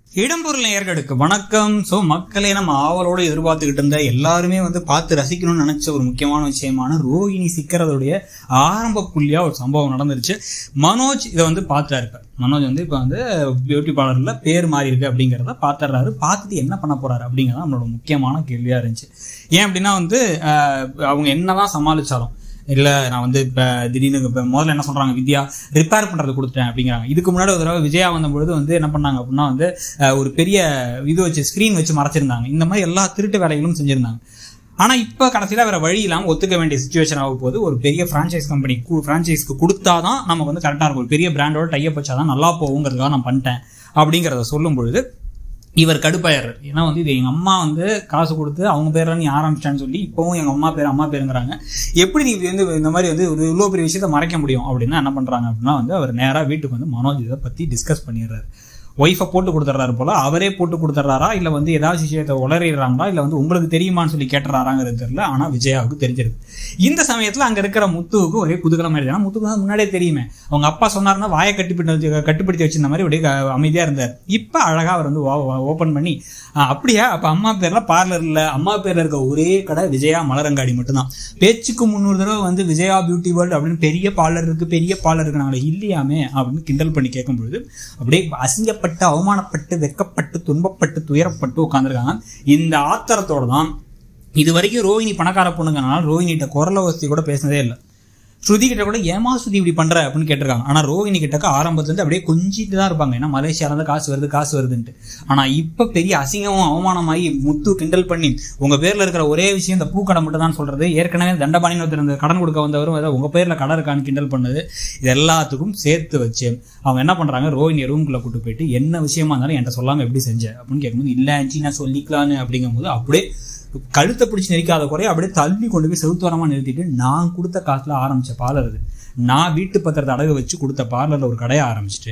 இடம்பொருள் நேயர்களுக்கு வணக்கம் ஸோ மக்களே நம்ம ஆவலோடு எதிர்பார்த்துக்கிட்டு இருந்த எல்லாருமே வந்து பார்த்து ரசிக்கணும்னு நினைச்ச ஒரு முக்கியமான விஷயமான ரோஹிணி சிக்கிறதுடைய ஆரம்ப புள்ளியா ஒரு சம்பவம் நடந்துருச்சு மனோஜ் இதை வந்து பார்த்துட்டாரு இப்ப. மனோஜ் வந்து இப்போ வந்து பியூட்டி பார்லர்ல பேர் மாறி இருக்கு அப்படிங்கிறத பார்த்துறாரு பார்த்துட்டு என்ன பண்ண போறாரு அப்படிங்கிறது நம்மளோட முக்கியமான கேள்வியா இருந்துச்சு ஏன் அப்படின்னா வந்து ஆஹ், அவங்க என்னதான் சமாளிச்சாலும் இல்லை நான் வந்து இப்போ திடீர்னு இப்போ முதல்ல என்ன சொல்கிறாங்க வித்யா ரிப்பேர் பண்ணுறது கொடுத்துட்டேன் அப்படிங்கிறாங்க இதுக்கு முன்னாடி ஒரு தடவை விஜயா வந்த பொழுது வந்து என்ன பண்ணாங்க அப்படின்னா வந்து அஹ், ஒரு பெரிய இது வச்சு ஸ்க்ரீன் வச்சு மறைச்சிருந்தாங்க இந்த மாதிரி எல்லா திருட்டு வேலைகளும் செஞ்சுருந்தாங்க ஆனால் இப்போ கடைசியில் வேற வழி இல்லாமல் ஒத்துக்க வேண்டிய சுச்சுவேஷன் ஆக போது ஒரு பெரிய ஃப்ரான்ச்சைஸ் கம்பெனி ஃப்ரான்ச்சைஸ்க்கு கொடுத்தா தான் நமக்கு வந்து கரெக்டாக இருக்கும் ஒரு பெரிய பிராண்டோட டைப் வச்சா தான் நல்லா போகுங்கிறதுக்காக நான் பண்ணிட்டேன் அப்படிங்கிறத சொல்லும் பொழுது இவர் கடுப்பாயிடுறாரு ஏன்னா வந்து இது எங்க அம்மா வந்து காசு கொடுத்து அவங்க பேர்ல நீ ஆரம்பிச்சிட்டான்னு சொல்லி இப்பவும் எங்க அம்மா பேர் அம்மா பேருங்கிறாங்க எப்படி நீ இப்படி வந்து இந்த மாதிரி வந்து ஒரு இவ்வளோ பெரிய விஷயத்த மறைக்க முடியும் அப்படின்னா என்ன பண்றாங்க அப்படின்னா வந்து அவர் நேரா வீட்டுக்கு வந்து மனோஜ் இதை பத்தி டிஸ்கஸ் பண்ணிடுறாரு ஒய்ஃபை போட்டு கொடுத்துட்றாரு போல அவரே போட்டு கொடுத்துட்றாரா இல்லை வந்து ஏதாவது விஷயத்தை உளறிடுறாங்களா இல்லை வந்து உங்களுக்கு தெரியுமான்னு சொல்லி கேட்டுறாராங்கிறது தெரியல ஆனால் விஜயாவுக்கு தெரிஞ்சிருக்கு இந்த சமயத்தில் அங்கே இருக்கிற முத்துவுக்கு ஒரே குதூகலம் ஆயிடுச்சு ஏன்னா முத்துக்கு தான் முன்னாடியே தெரியுமே அவங்க அப்பா சொன்னாருன்னா வாயை கட்டிப்பிட்டு வச்சு கட்டுப்படுத்தி வச்சிருந்த மாதிரி அப்படியே க- அமைதியா இருந்தார் இப்போ அழகா அவர் வந்து ஓப்பன் பண்ணி "ஆ, அப்படியா அப்போ அம்மா பேர்ல பார்லர் இல்லை அம்மா பேர்ல இருக்க ஒரே கடை விஜயா மலரங்காடி மட்டும்தான் பேச்சுக்கு முன்னூறு தடவை வந்து விஜயா பியூட்டி வேர்ல்டு அப்படின்னு பெரிய பார்லர் இருக்கு பெரிய பார்லர் இருக்கு நாங்களே இல்லையாமே அப்படின்னு கிண்டல் பண்ணி கேட்கும் பொழுது அப்படியே அசிங்கப்பட்டு அவமானப்பட்டு வெக்கப்பட்டு துன்பப்பட்டு துயரப்பட்டு உட்காந்துருக்காங்க இந்த ஆத்திரத்தோட தான் இது வரைக்கும் ரோஹிணி பணக்கார பொண்ணுங்கனால ரோஹினிகிட்ட குரல வசதி கூட பேசினதே இல்லை ஸ்ருதி கிட்ட கூட ஏமா ஸ்ருதி இப்படி பண்ற அப்படின்னு கேட்டிருக்காங்க ஆனா ரோஹிணி கிட்டக்க ஆரம்பத்துல இருந்து அப்படியே கொஞ்சிட்டு தான் இருப்பாங்க ஏன்னா மலேசியால இருந்து காசு வருது காசு வருதுன்ட்டு ஆனா இப்ப பெரிய அசிங்கமும் அவமானமாகி முத்து கிண்டல் பண்ணி உங்க பேர்ல இருக்கிற ஒரே விஷயம் இந்த பூக்கடை மட்டும் தான் சொல்றது ஏற்கனவே தண்டபாணின்னு ஒருத்தர் இந்த கடன் கொடுக்க வந்தவரும் ஏதோ உங்க பேர்ல கடை இருக்கான்னு கிண்டல் பண்ணது இது எல்லாத்துக்கும் சேர்த்து வச்சு அவங்க என்ன பண்றாங்க ரோஹினி ரூம்குள்ள கூட்டு போயிட்டு என்ன விஷயமா இருந்தாலும் என்கிட்ட சொல்லாம எப்படி செஞ்ச அப்படின்னு கேட்கும்போது இல்ல ஆன்ச்சி நான் சொல்லிக்கலான்னு அப்படிங்கும்போது அப்படியே கழுத்தை பிடிச்சி நெரிக்காத குறைய அப்படியே தள்ளி கொண்டு போய் செவுத்தோரமா நிறுத்திட்டு நான் கொடுத்த காசுல ஆரம்பிச்ச பார்லர் இது நான் வீட்டு பத்திரத்தை அடகு வச்சு கொடுத்த பார்லர்ல ஒரு கடையை ஆரம்பிச்சிட்டு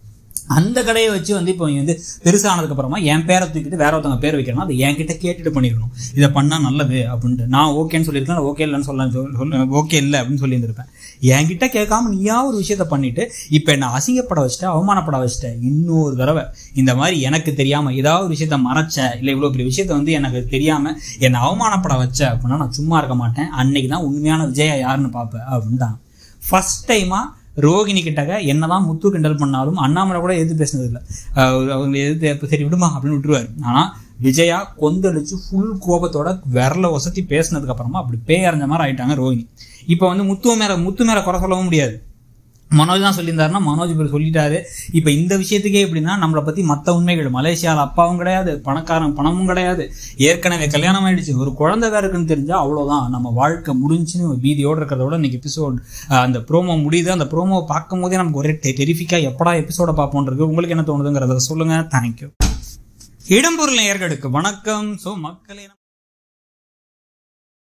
அந்த கடையை வச்சு வந்து இப்போ நீ வந்து பெருசானதுக்கு அப்புறமா என் பேரை தூக்கிட்டு வேற ஒருத்தவங்க பேர் வைக்கணும் அதை என்கிட்ட கேட்டுட்டு பண்ணிடணும் இதை பண்ணா நல்லது அப்படின்ட்டு நான் ஓகேன்னு சொல்லியிருக்கேன் ஓகே இல்லைன்னு சொல்ல சொல்ல ஓகே இல்லை அப்படின்னு சொல்லியிருந்திருப்பேன் என்கிட்ட கேட்காம நீயா ஒரு விஷயத்த பண்ணிட்டு இப்போ என்ன அசிங்கப்பட வச்சுட்ட அவமானப்பட வச்சுட்ட இன்னொரு தடவை இந்த மாதிரி எனக்கு தெரியாம ஏதாவது ஒரு விஷயத்த மறைச்ச இல்லை இவ்வளோ பெரிய விஷயத்த வந்து எனக்கு தெரியாம என்னை அவமானப்பட வச்ச அப்படின்னா நான் சும்மா இருக்க மாட்டேன் அன்னைக்கு தான் உண்மையான விஜயா யாருன்னு பார்ப்பேன் அப்படின்ட்டாங்க ஃபர்ஸ்ட் டைமா ரோகிணி கிட்டக்க என்னதான் முத்து கிண்டல் பண்ணாலும் அண்ணாமலை கூட எதிர்த்து பேசினது இல்லை அவங்க எதிர்த்து எப்ப சரி விடுமா அப்படின்னு விட்டுருவாரு ஆனா விஜயா கொந்தளிச்சு ஃபுல் கோபத்தோட விரல ஒசத்தி பேசினதுக்கு அப்புறமா அப்படி பேய் அரைஞ்ச மாதிரி ஆயிட்டாங்க ரோகிணி இப்போ வந்து முத்து மேல முத்து மேல குறை சொல்லவும் முடியாது மனோஜ் தான் சொல்லியிருந்தாருன்னா மனோஜ் இப்போ சொல்லிட்டாரு இப்போ இந்த விஷயத்துக்கே எப்படின்னா நம்மளை பத்தி மற்ற உண்மைகள் மலேசியாவில் அப்பாவும் கிடையாது பணக்காரன் பணமும் கிடையாது ஏற்கனவே கல்யாணம் ஆயிடுச்சு ஒரு குழந்தை வேற இருக்குன்னு தெரிஞ்சா அவ்வளோதான் நம்ம வாழ்க்கை முடிஞ்சுன்னு பீதியோடு இருக்கிறத விட இன்னைக்கு எபிசோட் அந்த ப்ரோமோ முடியுது அந்த ப்ரோமோவை பார்க்கும் போதே நமக்கு ஒரே டெரிஃபிக்கா எப்படா எபிசோட பார்ப்போன்றது உங்களுக்கு என்ன தோணுதுங்கிறத சொல்லுங்க தேங்க்யூ இடம்பொருள் நேயர்களுக்கு வணக்கம் ஸோ மக்களே